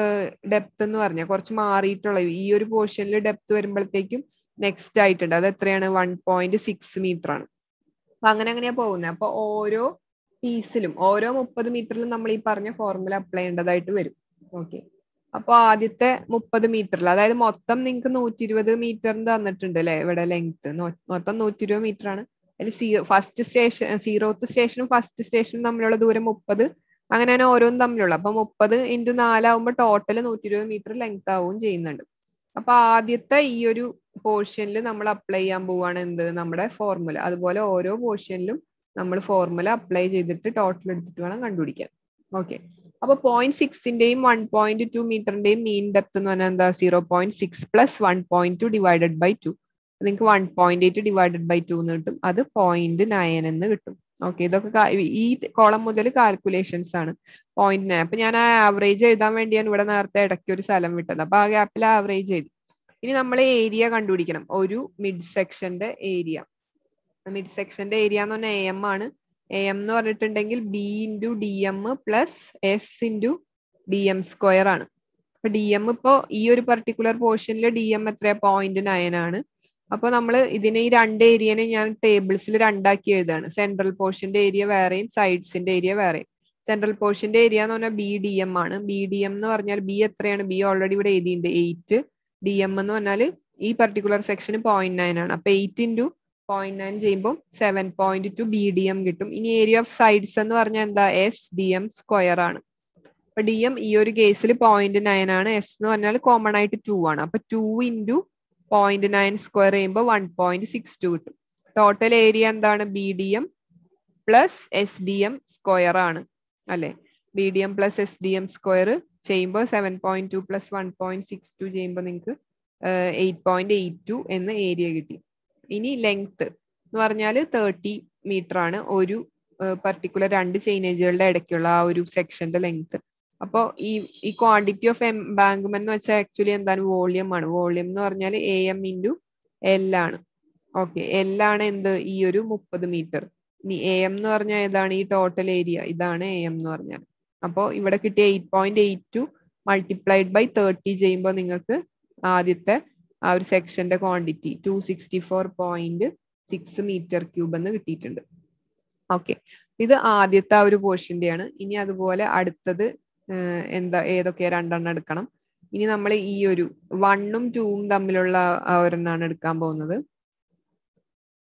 Speaker 1: ഡെപ്ത് എന്ന് പറഞ്ഞാൽ കുറച്ച് മാറിയിട്ടുള്ള ഈ ഒരു പോർഷനിൽ ഡെപ്ത് വരുമ്പോഴത്തേക്കും നെക്സ്റ്റ് ആയിട്ടുണ്ട് അത് എത്രയാണ് വൺ പോയിന്റ് സിക്സ് മീറ്റർ ആണ് അപ്പൊ അങ്ങനെ അങ്ങനെയാ പോകുന്നത് അപ്പൊ ഓരോ പീസിലും ഓരോ മുപ്പത് മീറ്ററിലും നമ്മൾ ഈ പറഞ്ഞ ഫോർമുല അപ്ലൈ ചെയ്യേണ്ടതായിട്ട് വരും ഓക്കെ അപ്പൊ ആദ്യത്തെ മുപ്പത് മീറ്ററിൽ അതായത് മൊത്തം നിങ്ങൾക്ക് നൂറ്റി ഇരുപത് മീറ്ററിന് തന്നിട്ടുണ്ട് അല്ലെ ഇവിടെ ലെങ്ത് മൊത്തം നൂറ്റി ഇരുപത് മീറ്റർ ആണ് അതിൽ സീറോ ഫസ്റ്റ് സ്റ്റേഷൻ സീറോത്ത് സ്റ്റേഷനും ഫസ്റ്റ് സ്റ്റേഷനും തമ്മിലുള്ള ദൂരം മുപ്പത് അങ്ങനെ തന്നെ ഓരോന്നും തമ്മിലുള്ള അപ്പൊ മുപ്പത് ഇൻറ്റു നാലാവുമ്പോൾ ടോട്ടൽ നൂറ്റി ഇരുപത് മീറ്റർ ലെങ്ത് ആവുകയും ചെയ്യുന്നുണ്ട് അപ്പൊ ആദ്യത്തെ ഈ ഒരു പോർഷനിൽ നമ്മൾ അപ്ലൈ ചെയ്യാൻ പോവാണ് എന്ത് നമ്മുടെ ഫോർമുല അതുപോലെ ഓരോ പോർഷനിലും നമ്മൾ ഫോർമുല അപ്ലൈ ചെയ്തിട്ട് ടോട്ടൽ എടുത്തിട്ട് വേണം കണ്ടുപിടിക്കാൻ ഓക്കെ അപ്പൊ പോയിന്റ് സിക്സിന്റെയും വൺ പോയിന്റ് ടു മീറ്ററിന്റെയും മീൻ ഡെപ്ത് എന്ന് പറഞ്ഞാൽ എന്താ zero point six plus one point two divided by two നിങ്ങൾക്ക് one point eight divided by two എന്ന് കിട്ടും അത് പോയിന്റ് നയൻ എന്ന് കിട്ടും ഓക്കെ ഇതൊക്കെ ഈ കോളം മുതൽ കാൽക്കുലേഷൻസ് ആണ് പോയിന്റ് നയൻ അപ്പൊ ഞാൻ ആ ആവറേജ് എഴുതാൻ വേണ്ടിയാണ് ഇവിടെ നേരത്തെ ഇടയ്ക്ക് ഒരു സ്ഥലം വിട്ടത് അപ്പൊ ആ ഗ്യാപ്പിൽ ആവറേജ് എഴുതി ഇനി നമ്മൾ ഏരിയ കണ്ടുപിടിക്കണം ഒരു മിഡ് സെക്ഷന്റെ ഏരിയ മിഡ് സെക്ഷന്റെ ഏരിയ എന്ന് പറഞ്ഞാൽ എ എം ആണ് എ എം എന്ന് പറഞ്ഞിട്ടുണ്ടെങ്കിൽ B into D M plus S into D M square ആണ് അപ്പൊ ഡി എം ഇപ്പോ ഈ ഒരു പെർട്ടിക്കുലർ പോർഷനിൽ ഡി എം എത്രയാ പോയിന്റ് നയൻ ആണ് അപ്പൊ നമ്മൾ ഇതിനെ ഈ രണ്ട് ഏരിയനെ ഞാൻ ടേബിൾസിൽ രണ്ടാക്കി എഴുതാണ് സെൻട്രൽ പോർഷന്റെ ഏരിയ വേറെയും സൈഡ്സിന്റെ ഏരിയ വേറെയും സെൻട്രൽ പോർഷന്റെ ഏരിയ എന്ന് പറഞ്ഞാൽ ബി ഡി എം ആണ് ബി ഡി എം എന്ന് പറഞ്ഞാൽ ബി എത്രയാണ് ബി ഓൾറെഡി ഇവിടെ എഴുതിയിട്ടുണ്ട് എയ്റ്റ് ഡി എം എന്ന് പറഞ്ഞാൽ ഈ പെർട്ടിക്കുലർ സെക്ഷന് പോയിന്റ് നയൻ ആണ് അപ്പൊ എയ്റ്റ് ഇൻറ്റു പോയിന്റ് നയൻ ചെയ്യുമ്പോൾ seven point two B D M കിട്ടും ഇനി ഏരിയ ഓഫ് സൈഡ്സ് എന്ന് പറഞ്ഞാൽ എന്താ എസ് ഡി എം സ്ക്വയർ ആണ് അപ്പൊ ഡി എം ഈ ഒരു കേസിൽ പോയിന്റ് നയൻ ആണ് എസ് എന്ന് പറഞ്ഞാൽ കോമൺ ആയിട്ട് ടു ആണ് അപ്പൊ two into point nine square ചെയ്യുമ്പോൾ വൺ പോയിന്റ് സിക്സ് ടു കിട്ടും ടോട്ടൽ ഏരിയ എന്താണ് B D M plus S D M square ആണ് അല്ലെ B D M plus S D M square ചെയ്യുമ്പോൾ seven point two plus one point six two ചെയ്യുമ്പോൾ നിങ്ങൾക്ക് eight point eight two എന്ന area കിട്ടി ഇനി length എന്ന് പറഞ്ഞാൽ തേർട്ടി മീറ്റർ ആണ് ഒരു പർട്ടിക്കുലർ രണ്ട് ചെയിനേജുകളുടെ ഇടയ്ക്കുള്ള ആ ഒരു സെക്ഷന്റെ ലെങ്ത് അപ്പോൾ ഈ ഈ ക്വാണ്ടിറ്റി ഓഫ് എംബാങ്ക്മെന്റ് എന്ന് വെച്ചാൽ ആക്ച്വലി എന്താണ് വോളിയം ആണ് വോളിയം എന്ന് പറഞ്ഞാൽ എ എം ഇൻറ്റു എൽ ആണ് ഓക്കെ എൽ ആണ് എന്ത് ഈ ഒരു മുപ്പത് മീറ്റർ ഇനി എ എം എന്ന് പറഞ്ഞാൽ ഏതാണ് ഈ ടോട്ടൽ ഏരിയ ഇതാണ് എ എം എന്ന് പറഞ്ഞാൽ അപ്പോൾ ഇവിടെ കിട്ടിയ eight point eight two multiplied by thirty ചെയ്യുമ്പോൾ നിങ്ങൾക്ക് ആദ്യത്തെ ആ ഒരു സെക്ഷന്റെ quantity two sixty four point six metre cube എന്ന് കിട്ടിയിട്ടുണ്ട് ഓക്കെ ഇത് ആദ്യത്തെ ആ ഒരു പോർഷന്റെയാണ് ഇനി അതുപോലെ അടുത്തത് എന്താ ഏതൊക്കെയാ രണ്ടെണ്ണം എടുക്കണം ഇനി നമ്മൾ ഈ ഒരു വണ്ണും ടൂവും തമ്മിലുള്ള ഒരെണ്ണാണ് എടുക്കാൻ പോകുന്നത്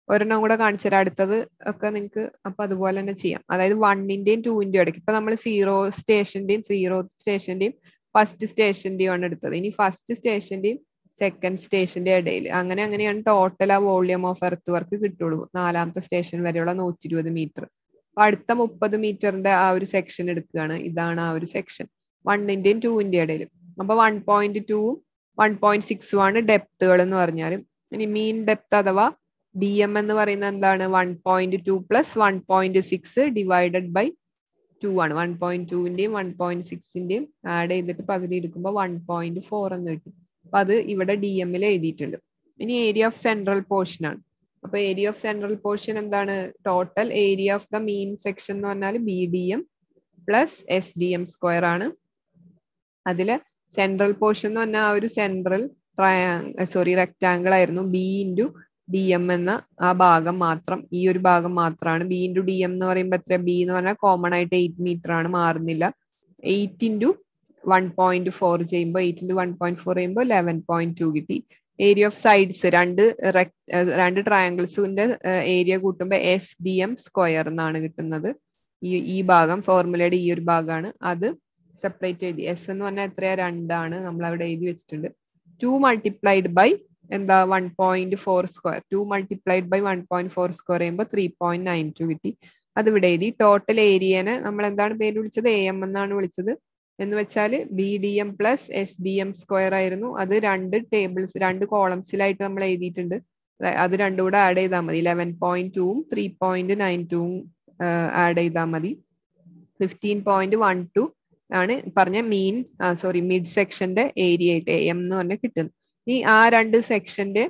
Speaker 1: ഒരെണ്ണം കൂടെ കാണിച്ചു തരാം അടുത്തത് ഒക്കെ നിങ്ങൾക്ക് അപ്പൊ അതുപോലെ തന്നെ ചെയ്യാം അതായത് വണ്ണിന്റെയും ടൂവിന്റെയും ഇടയ്ക്ക് ഇപ്പൊ നമ്മൾ സീറോ സ്റ്റേഷന്റെയും സീറോ സ്റ്റേഷന്റെയും ഫസ്റ്റ് സ്റ്റേഷന്റെയും ആണ് എടുത്തത് ഇനി ഫസ്റ്റ് സ്റ്റേഷന്റെയും സെക്കൻഡ് സ്റ്റേഷന്റെ ഇടയിൽ അങ്ങനെ അങ്ങനെയാണ് ടോട്ടൽ ആ വോളിയം ഓഫ് എർത്ത് വർക്ക് കിട്ടുള്ളൂ നാലാമത്തെ സ്റ്റേഷൻ വരെയുള്ള നൂറ്റി ഇരുപത് മീറ്റർ അപ്പൊ അടുത്ത മുപ്പത് മീറ്ററിന്റെ ആ ഒരു സെക്ഷൻ എടുക്കുകയാണ് ഇതാണ് ആ ഒരു സെക്ഷൻ വണ്ണിന്റെയും ടൂവിന്റെയും ഇടയിൽ അപ്പൊ വൺ പോയിന്റ് ടൂവും വൺ പോയിന്റ് സിക്സും ആണ് ഡെപ്തുകൾ എന്ന് പറഞ്ഞാൽ ഇനി മീൻ ഡെപ്ത് അഥവാ ഡി എം എന്ന് പറയുന്നത് എന്താണ് one point two plus one point six divided by two ആണ് വൺ പോയിന്റ് ടുവിന്റെയും വൺ പോയിന്റ് സിക്സിന്റെയും ആഡ് ചെയ്തിട്ട് പകുതി എടുക്കുമ്പോൾ വൺ പോയിന്റ് ഫോർ എന്ന് കിട്ടും അപ്പൊ അത് ഇവിടെ ഡി എമ്മിൽ എഴുതിയിട്ടുണ്ട് ഇനി ഏരിയ ഓഫ് സെൻട്രൽ പോർഷൻ ആണ് അപ്പൊ ഏരിയ ഓഫ് സെൻട്രൽ പോർഷൻ എന്താണ് total area of the mean section എന്ന് പറഞ്ഞാൽ B D M plus S D M square ആണ് അതില് സെൻട്രൽ പോർഷൻ എന്ന് പറഞ്ഞാൽ ആ ഒരു സെൻട്രൽ ട്രയാങ് സോറി റെക്റ്റാങ്കിൾ ആയിരുന്നു ബി ഇൻറ്റു ഡി എം എന്ന ആ ഭാഗം മാത്രം ഈ ഒരു ഭാഗം മാത്രമാണ് ബി ഇൻറ്റു ഡി എം എന്ന് പറയുമ്പോൾ എത്ര ബി എന്ന് പറഞ്ഞാൽ കോമൺ ആയിട്ട് എയ്റ്റ് മീറ്റർ ആണ് മാറുന്നില്ല eight into one point four ചെയ്യുമ്പോൾ eight into one point four ചെയ്യുമ്പോൾ ലെവൻ പോയിന്റ് ടു കിട്ടി ഏരിയ ഓഫ് സൈഡ്സ് രണ്ട് രണ്ട് ട്രയാങ്കിൾസിന്റെ ഏരിയ കൂട്ടുമ്പോൾ എസ് ഡി എം സ്ക്വയർ എന്നാണ് കിട്ടുന്നത് ഈ ഈ ഭാഗം ഫോർമുലയുടെ ഈ ഒരു ഭാഗമാണ് അത് സെപ്പറേറ്റ് എഴുതി എസ് എന്ന് പറഞ്ഞാൽ എത്രയാ രണ്ടാണ് നമ്മൾ അവിടെ എഴുതി വെച്ചിട്ടുണ്ട് ടു മൾട്ടിപ്ലൈഡ് ബൈ എന്താ one point four square two multiplied by one point four square ചെയ്യുമ്പോൾ ത്രീ പോയിന്റ് നയൻ ടു കിട്ടി അത് ഇവിടെ എഴുതി ടോട്ടൽ ഏരിയനെ നമ്മൾ എന്താണ് പേര് വിളിച്ചത് എ എം എന്നാണ് വിളിച്ചത് എന്ന് വെച്ചാൽ B D M plus S D M square ആയിരുന്നു അത് രണ്ട് ടേബിൾസ് രണ്ട് കോളംസിലായിട്ട് നമ്മൾ എഴുതിയിട്ടുണ്ട് അത് രണ്ടും കൂടെ ആഡ് ചെയ്താൽ മതി ഇലവൻ പോയിന്റ് ടൂവും ത്രീ പോയിന്റ് നയൻ ടൂവും ആഡ് ചെയ്താൽ മതി ഫിഫ്റ്റീൻ പോയിന്റ് വൺ ടു ആണ് പറഞ്ഞ മീൻ സോറി മിഡ് സെക്ഷന്റെ ഏരിയ ആയിട്ട് എം എന്ന് പറഞ്ഞാൽ കിട്ടുന്നത് ഈ ആ രണ്ട് സെക്ഷന്റെ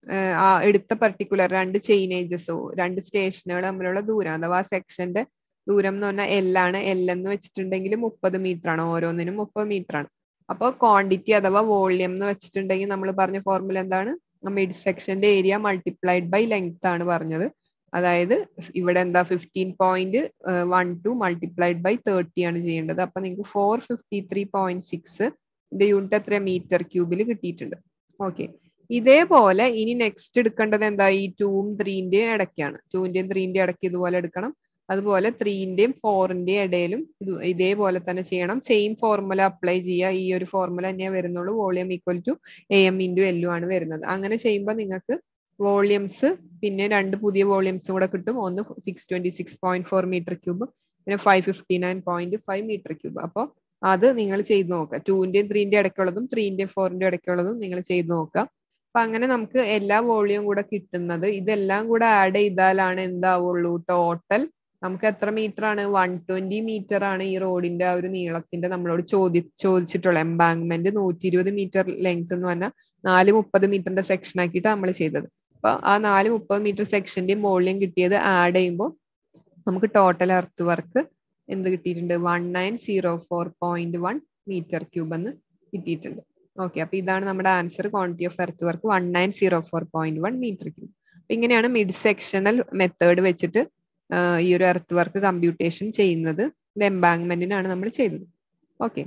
Speaker 1: ആ എടുത്ത പർട്ടിക്കുലർ രണ്ട് ചെയിനേജസോ രണ്ട് സ്റ്റേഷനുകൾ തമ്മിലുള്ള ദൂരം അഥവാ സെക്ഷന്റെ ദൂരം എന്ന് പറഞ്ഞാൽ എൽ ആണ് എൽ എന്ന് വെച്ചിട്ടുണ്ടെങ്കിൽ മുപ്പത് മീറ്റർ ആണ് ഓരോന്നിനും മുപ്പത് മീറ്റർ ആണ് അപ്പോൾ ക്വാണ്ടിറ്റി അഥവാ വോളിയം എന്ന് വെച്ചിട്ടുണ്ടെങ്കിൽ നമ്മൾ പറഞ്ഞ ഫോർമുല എന്താണ് മിഡ് സെക്ഷന്റെ ഏരിയ മൾട്ടിപ്ലൈഡ് ബൈ ലെങ്ത് ആണ് പറഞ്ഞത് അതായത് ഇവിടെ എന്താ fifteen point one two multiplied by thirty ആണ് ചെയ്യേണ്ടത് അപ്പൊ നിങ്ങൾക്ക് four fifty three point six ഇതിന്റെ യൂണിറ്റ് എത്ര മീറ്റർ ക്യൂബിൽ കിട്ടിയിട്ടുണ്ട് ഓക്കെ ഇതേപോലെ ഇനി നെക്സ്റ്റ് എടുക്കേണ്ടത് എന്താ ഈ ടൂവും ത്രീന്റെയും ഇടയ്ക്കാണ് ടൂവിന്റെയും ത്രീന്റെയും ഇടയ്ക്ക് ഇതുപോലെ എടുക്കണം അതുപോലെ ത്രീന്റെയും ഫോറിന്റെയും ഇടയിലും ഇത് ഇതേപോലെ തന്നെ ചെയ്യണം സെയിം ഫോർമുല അപ്ലൈ ചെയ്യുക ഈ ഒരു ഫോർമുല തന്നെയേ വരുന്നുള്ളൂ volume equal to A M into L ആണ് വരുന്നത് അങ്ങനെ ചെയ്യുമ്പോൾ നിങ്ങൾക്ക് വോളിയംസ് പിന്നെ രണ്ട് പുതിയ വോളിയംസും കൂടെ കിട്ടും ഒന്ന് six twenty six point four metre cube പിന്നെ five fifty nine point five metre cube അപ്പോൾ അത് നിങ്ങൾ ചെയ്ത് നോക്കുക ടൂവിന്റെയും ത്രീന്റെയും ഇടയ്ക്കുള്ളതും ത്രീന്റെയും ഫോറിന്റെയും ഇടയ്ക്കുള്ളതും നിങ്ങൾ ചെയ്ത് നോക്കുക അപ്പൊ അങ്ങനെ നമുക്ക് എല്ലാ വോളിയം കൂടെ കിട്ടുന്നത് ഇതെല്ലാം കൂടെ ആഡ് ചെയ്താലാണ് എന്താവുള്ളൂ ടോട്ടൽ നമുക്ക് എത്ര മീറ്റർ ആണ് വൺ ട്വന്റി മീറ്റർ ആണ് ഈ റോഡിന്റെ ആ ഒരു നീളത്തിന്റെ നമ്മളോട് ചോദി ചോദിച്ചിട്ടുള്ള എംബാങ്ക്മെന്റ് നൂറ്റി ഇരുപത് മീറ്റർ ലെങ്ത് എന്ന് പറഞ്ഞാൽ നാല് മുപ്പത് മീറ്ററിന്റെ സെക്ഷൻ ആക്കിയിട്ട് നമ്മൾ ചെയ്തത് അപ്പൊ ആ നാല് മുപ്പത് മീറ്റർ സെക്ഷന്റെയും വോളിയം കിട്ടിയത് ആഡ് ചെയ്യുമ്പോൾ നമുക്ക് ടോട്ടൽ എർത്ത് വർക്ക് എന്ത് കിട്ടിയിട്ടുണ്ട് one nine zero four point one metre cube എന്ന് കിട്ടിയിട്ടുണ്ട് ഓക്കെ അപ്പൊ ഇതാണ് നമ്മുടെ answer quantity of earth work one nine zero four point one metre cube അപ്പൊ ഇങ്ങനെയാണ് മിഡ് സെക്ഷണൽ മെത്തേഡ് വെച്ചിട്ട് ഈ ഒരു എർത്ത് വർക്ക് കമ്പ്യൂട്ടേഷൻ ചെയ്യുന്നത് ഇത് എംബാങ്ക്മെന്റിനാണ് നമ്മൾ ചെയ്തത് ഓക്കെ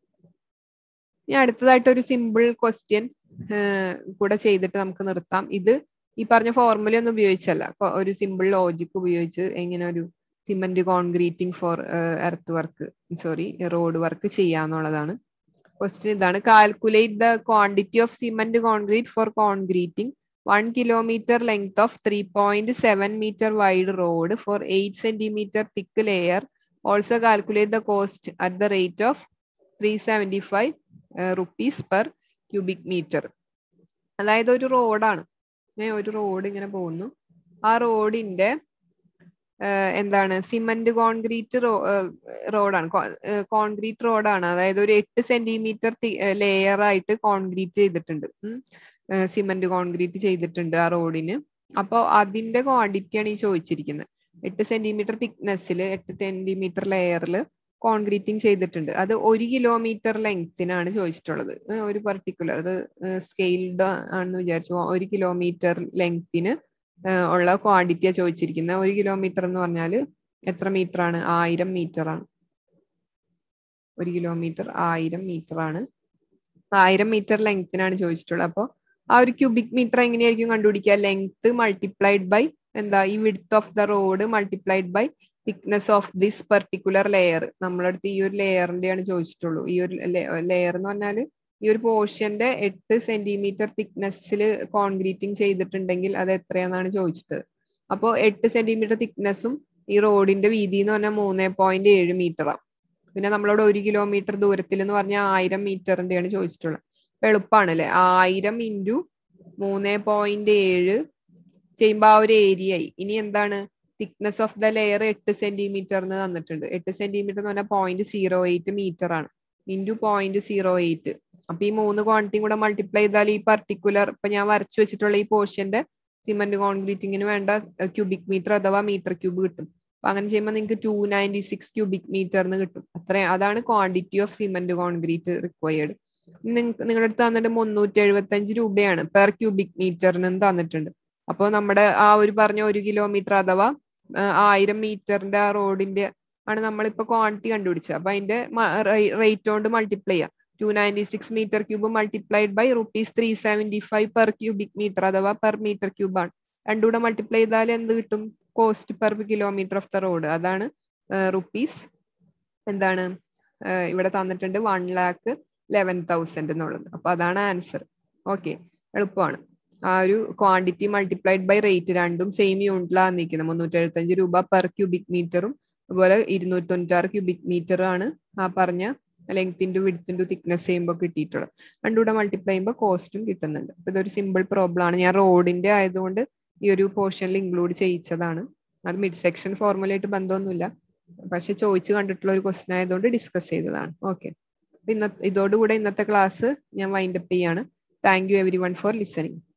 Speaker 1: ഇനി അടുത്തതായിട്ട് ഒരു സിമ്പിൾ ക്വസ്റ്റ്യൻ കൂടെ ചെയ്തിട്ട് നമുക്ക് നിർത്താം ഇത് ഈ പറഞ്ഞ ഫോർമുല ഒന്നും ഉപയോഗിച്ചല്ല ഒരു സിമ്പിൾ ലോജിക് ഉപയോഗിച്ച് എങ്ങനെ ഒരു cement concreting for earth work sorry road work ചെയ്യാന്നുള്ളതാണ് ക്വസ്റ്റ്യൻ ഇതാണ് calculate the quantity of cement concrete for concreting one kilometre length of three point seven metre wide road four eight centimetre thick layer also calculate the cost at the rate of three seventy five rupees per cubic metre അതായത് ഒരു റോഡാണ് ഒരു road ഇങ്ങനെ പോകുന്നു ആ റോഡിന്റെ എന്താണ് cement concrete റോഡാണ് കോൺക്രീറ്റ് റോഡാണ് അതായത് ഒരു എട്ട് സെന്റിമീറ്റർ ലെയർ ആയിട്ട് കോൺക്രീറ്റ് ചെയ്തിട്ടുണ്ട് സിമന്റ് കോൺക്രീറ്റ് ചെയ്തിട്ടുണ്ട് ആ റോഡിന് അപ്പോൾ അതിന്റെ ക്വാണ്ടിറ്റിയാണ് ഈ ചോദിച്ചിരിക്കുന്നത് എട്ട് സെന്റിമീറ്റർ തിക്നെസ്സിൽ എട്ട് സെന്റിമീറ്റർ ലെയറിൽ കോൺക്രീറ്റിംഗ് ചെയ്തിട്ടുണ്ട് അത് ഒരു കിലോമീറ്റർ ലെങ്ത്തിനാണ് ചോദിച്ചിട്ടുള്ളത് ഒരു പർട്ടിക്കുലർ അത് സ്കെയിൽഡ് ആണെന്ന് വിചാരിച്ചു ഒരു കിലോമീറ്റർ ലെങ്ത്തിന് ഉള്ള ക്വാണ്ടിറ്റിയാണ് ചോദിച്ചിരിക്കുന്നത് ഒരു കിലോമീറ്റർ എന്ന് പറഞ്ഞാൽ എത്ര മീറ്റർ ആണ് ആയിരം മീറ്റർ ആണ് ഒരു കിലോമീറ്റർ ആയിരം മീറ്റർ ആണ് ആയിരം മീറ്റർ ലെങ്ത്തിനാണ് ചോദിച്ചിട്ടുള്ളത് അപ്പോൾ ആ ഒരു ക്യൂബിക് മീറ്റർ എങ്ങനെയായിരിക്കും കണ്ടുപിടിക്കുക ലെങ്ത് മൾട്ടിപ്ലൈഡ് ബൈ എന്താ ഈ width of the road multiplied by thickness of this particular layer നമ്മളടുത്ത് ഈ ഒരു ലെയറിന്റെയാണ് ചോദിച്ചിട്ടുള്ളൂ ഈ ഒരു ലെയർ എന്ന് പറഞ്ഞാൽ ഈ ഒരു പോർഷന്റെ എട്ട് സെന്റിമീറ്റർ തിക്നെസ്സിൽ കോൺക്രീറ്റിംഗ് ചെയ്തിട്ടുണ്ടെങ്കിൽ അത് എത്രയാണെന്നാണ് ചോദിച്ചത് അപ്പോൾ എട്ട് സെന്റിമീറ്റർ തിക്നെസ്സും ഈ റോഡിന്റെ വീതി എന്ന് പറഞ്ഞാൽ മൂന്ന് പോയിന്റ് ഏഴ് മീറ്ററാണ് പിന്നെ നമ്മളോട് ഒരു കിലോമീറ്റർ ദൂരത്തിൽ എന്ന് പറഞ്ഞാൽ ആയിരം മീറ്ററിന്റെയാണ് ചോദിച്ചിട്ടുള്ളത് അപ്പൊ എളുപ്പമാണ് അല്ലെ ആയിരം ഇൻറ്റു മൂന്ന് പോയിന്റ് ഏഴ് ചെയ്യുമ്പോൾ ആ ഒരു ഏരിയ ആയി ഇനി എന്താണ് തിക്നെസ് ഓഫ് ദ ലെയർ എട്ട് സെന്റിമീറ്റർ എന്ന് തന്നിട്ടുണ്ട് എട്ട് സെന്റിമീറ്റർ എന്ന് പറഞ്ഞാൽ പോയിന്റ് സീറോ എയ്റ്റ് മീറ്റർ ആണ് ഇൻറ്റു പോയിന്റ് സീറോ എയ്റ്റ് അപ്പൊ ഈ മൂന്ന് ക്വാണ്ടിറ്റിയും കൂടെ മൾട്ടിപ്ലൈ ചെയ്താൽ ഈ പർട്ടിക്കുലർ ഇപ്പൊ ഞാൻ വരച്ചു വെച്ചിട്ടുള്ള ഈ പോർഷന്റെ സിമന്റ് കോൺക്രീറ്റിങ്ങിന് വേണ്ട ക്യൂബിക് മീറ്റർ അഥവാ മീറ്റർ ക്യൂബ് കിട്ടും അപ്പൊ അങ്ങനെ ചെയ്യുമ്പോൾ നിങ്ങൾക്ക് two ninety six cubic metre എന്ന് കിട്ടും അത്ര അതാണ് quantity of cement concrete required നിങ്ങളുടെ അടുത്ത് തന്നിട്ട് മുന്നൂറ്റി എഴുപത്തി അഞ്ച് രൂപയാണ് പെർ ക്യൂബിക് മീറ്ററിന് തന്നിട്ടുണ്ട് അപ്പോൾ നമ്മുടെ ആ ഒരു പറഞ്ഞ ഒരു കിലോമീറ്റർ അഥവാ ആയിരം മീറ്ററിന്റെ ആ റോഡിന്റെ ആണ് നമ്മളിപ്പോ ക്വാണ്ടിറ്റി കണ്ടുപിടിച്ചത് അപ്പൊ അതിന്റെ റേറ്റ് കൊണ്ട് മൾട്ടിപ്ലൈ ചെയ്യാം two ninety six metre cube multiplied by rupees three seventy five per cubic metre അഥവാ പെർ മീറ്റർ ക്യൂബ് ആണ് രണ്ടുകൂടെ മൾട്ടിപ്ലൈ ചെയ്താൽ എന്ത് കിട്ടും cost per kilometre of the road അതാണ് റുപ്പീസ് എന്താണ് ഇവിടെ തന്നിട്ടുണ്ട് വൺ ലാക്ക് ലെവൻ തൗസൻഡ് എന്നുള്ളത് അപ്പൊ അതാണ് ആൻസർ ഓക്കെ എളുപ്പമാണ് ആ ഒരു ക്വാണ്ടിറ്റി മൾട്ടിപ്ലൈഡ് ബൈ റേറ്റ് രണ്ടും സെയിം യൂണിറ്റിലാണ് നിൽക്കുന്നത് മുന്നൂറ്റി എഴുപത്തഞ്ച് രൂപ പെർ ക്യൂബിക് മീറ്ററും അതുപോലെ ഇരുന്നൂറ്റി തൊണ്ണൂറ്റാറ് ക്യൂബിക് മീറ്റർ ആണ് ആ പറഞ്ഞ length into width into thickness ചെയ്യുമ്പോൾ കിട്ടിയിട്ടുള്ളത് രണ്ടുകൂടെ മൾട്ടിപ്ലൈ ചെയ്യുമ്പോൾ കോസ്റ്റും കിട്ടുന്നുണ്ട് അപ്പൊ ഇതൊരു സിമ്പിൾ പ്രോബ്ലം ആണ് ഞാൻ റോഡിന്റെ ആയതുകൊണ്ട് ഈ ഒരു പോർഷനിൽ ഇൻക്ലൂഡ് ചെയ്യിച്ചതാണ് അത് മിഡ് സെക്ഷൻ ഫോർമുലയായിട്ട് ബന്ധമൊന്നുമില്ല പക്ഷെ ചോദിച്ചു കണ്ടിട്ടുള്ള ഒരു ക്വസ്റ്റൻ ആയതുകൊണ്ട് ഡിസ്കസ് ചെയ്തതാണ് ഓക്കെ ഇന്ന ഇതോടുകൂടെ ഇന്നത്തെ ക്ലാസ് ഞാൻ വൈൻഡപ്പ് ചെയ്യാണ് thank you everyone for listening